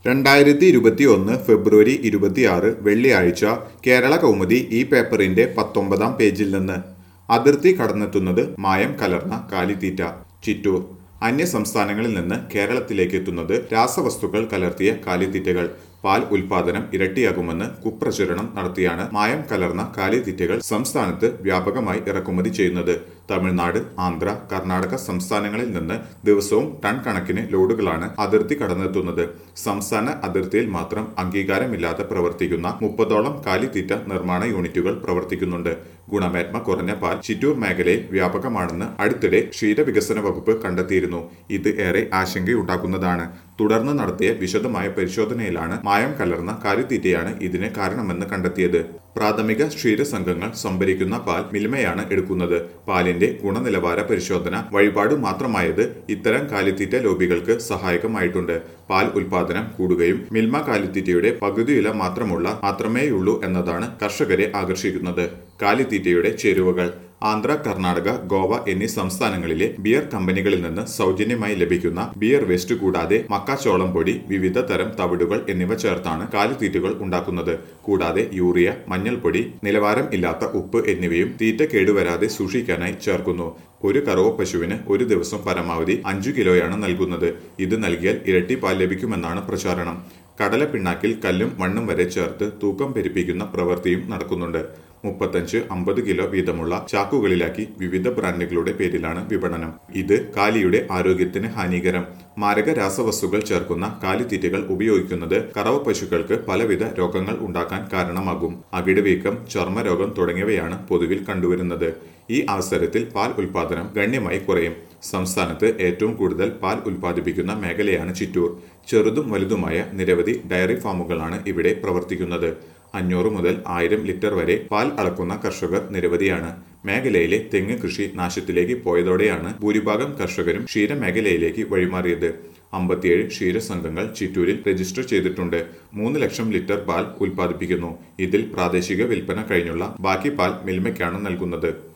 രണ്ടായിരത്തി ഇരുപത്തി ഒന്ന് ഫെബ്രുവരി ഇരുപത്തിയാറ് വെള്ളിയാഴ്ച കേരള കൗമുദി ഈ പേപ്പറിന്റെ പത്തൊമ്പതാം പേജിൽ നിന്ന് അതിർത്തി കടന്നെത്തുന്നത് മായം കലർന്ന കാലിത്തീറ്റ ചിറ്റൂർ അന്യ സംസ്ഥാനങ്ങളിൽ നിന്ന് കേരളത്തിലേക്ക് എത്തുന്നത് രാസവസ്തുക്കൾ കലർത്തിയ കാലിത്തീറ്റകൾ പാൽ ഉൽപാദനം ഇരട്ടിയാകുമെന്ന് കുപ്രചരണം നടത്തിയാണ് മായം കലർന്ന കാലിത്തീറ്റകൾ സംസ്ഥാനത്ത് വ്യാപകമായി ഇറക്കുമതി ചെയ്യുന്നത് തമിഴ്നാട് ആന്ധ്ര കർണാടക സംസ്ഥാനങ്ങളിൽ നിന്ന് ദിവസവും ടൺ കണക്കിന് ലോഡുകളാണ് അതിർത്തി കടന്നെത്തുന്നത് സംസ്ഥാന അതിർത്തിയിൽ മാത്രം അംഗീകാരമില്ലാതെ പ്രവർത്തിക്കുന്ന മുപ്പതോളം കാലിത്തീറ്റ നിർമ്മാണ യൂണിറ്റുകൾ പ്രവർത്തിക്കുന്നുണ്ട് ഗുണമേന്മ കുറഞ്ഞ പാൽ ചിറ്റൂർ മേഖലയിൽ വ്യാപകമാണെന്ന് അടുത്തിടെ ക്ഷീരവികസന വകുപ്പ് കണ്ടെത്തിയിരുന്നു ഇത് ഏറെ ആശങ്കയുണ്ടാക്കുന്നതാണ് തുടർന്ന് നടത്തിയ വിശദമായ പരിശോധനയിലാണ് മായം കലർന്ന കാലിത്തീറ്റയാണ് ഇതിന് കാരണമെന്ന് കണ്ടെത്തിയത് പ്രാഥമിക ക്ഷീര സംഘങ്ങൾ സംഭരിക്കുന്ന പാൽ മിൽമയാണ് എടുക്കുന്നത് പാലിന്റെ ഗുണനിലവാര പരിശോധന വഴിപാട് മാത്രമായത് ഇത്തരം കാലിത്തീറ്റ ലോബികൾക്ക് സഹായകമായിട്ടുണ്ട് പാൽ ഉൽപാദനം കൂടുകയും മിൽമ കാലിത്തീറ്റയുടെ പകുതി വില മാത്രമുള്ള മാത്രമേയുള്ളൂ എന്നതാണ് കർഷകരെ ആകർഷിക്കുന്നത് കാലിത്തീറ്റയുടെ ചേരുവകൾ ആന്ധ്ര കർണാടക ഗോവ എന്നീ സംസ്ഥാനങ്ങളിലെ ബിയർ കമ്പനികളിൽ നിന്ന് സൗജന്യമായി ലഭിക്കുന്ന ബിയർ വേസ്റ്റ് കൂടാതെ മക്കാച്ചോളം പൊടി വിവിധ തരം തവിടുകൾ എന്നിവ ചേർത്താണ് കാലിത്തീറ്റകൾ ഉണ്ടാക്കുന്നത് കൂടാതെ യൂറിയ മഞ്ഞൾപ്പൊടി നിലവാരം ഇല്ലാത്ത ഉപ്പ് എന്നിവയും തീറ്റ കേടുവരാതെ സൂക്ഷിക്കാനായി ചേർക്കുന്നു ഒരു കറവ പശുവിന് ഒരു ദിവസം പരമാവധി അഞ്ചു കിലോയാണ് നൽകുന്നത് ഇത് നൽകിയാൽ ഇരട്ടി പാൽ ലഭിക്കുമെന്നാണ് പ്രചാരണം കടല പിണ്ണാക്കിൽ കല്ലും മണ്ണും വരെ ചേർത്ത് തൂക്കം പെരുപ്പിക്കുന്ന പ്രവൃത്തിയും നടക്കുന്നുണ്ട് മുപ്പത്തഞ്ച് അമ്പത് കിലോ വീതമുള്ള ചാക്കുകളിലാക്കി വിവിധ ബ്രാൻഡുകളുടെ പേരിലാണ് വിപണനം ഇത് കാലിയുടെ ആരോഗ്യത്തിന് ഹാനികരം മാരക രാസവസ്തുക്കൾ ചേർക്കുന്ന കാലിത്തീറ്റകൾ ഉപയോഗിക്കുന്നത് കറവ പശുക്കൾക്ക് പലവിധ രോഗങ്ങൾ ഉണ്ടാക്കാൻ കാരണമാകും അകിടുവീക്കം ചർമ്മരോഗം തുടങ്ങിയവയാണ് പൊതുവിൽ കണ്ടുവരുന്നത് ഈ അവസരത്തിൽ പാൽ ഉൽപാദനം ഗണ്യമായി കുറയും സംസ്ഥാനത്ത് ഏറ്റവും കൂടുതൽ പാൽ ഉൽപ്പാദിപ്പിക്കുന്ന മേഖലയാണ് ചിറ്റൂർ ചെറുതും വലുതുമായ നിരവധി ഡയറി ഫാമുകളാണ് ഇവിടെ പ്രവർത്തിക്കുന്നത് അഞ്ഞൂറ് മുതൽ ആയിരം ലിറ്റർ വരെ പാൽ അളക്കുന്ന കർഷകർ നിരവധിയാണ് മേഖലയിലെ തെങ്ങ് കൃഷി നാശത്തിലേക്ക് പോയതോടെയാണ് ഭൂരിഭാഗം കർഷകരും ക്ഷീരമേഖലയിലേക്ക് വഴിമാറിയത് അമ്പത്തിയേഴ് ക്ഷീരസംഘങ്ങൾ ചിറ്റൂരിൽ രജിസ്റ്റർ ചെയ്തിട്ടുണ്ട് മൂന്ന് ലക്ഷം ലിറ്റർ പാൽ ഉൽപ്പാദിപ്പിക്കുന്നു ഇതിൽ പ്രാദേശിക വിൽപ്പന കഴിഞ്ഞുള്ള ബാക്കി പാൽ മിൽമയ്ക്കാണ് നൽകുന്നത്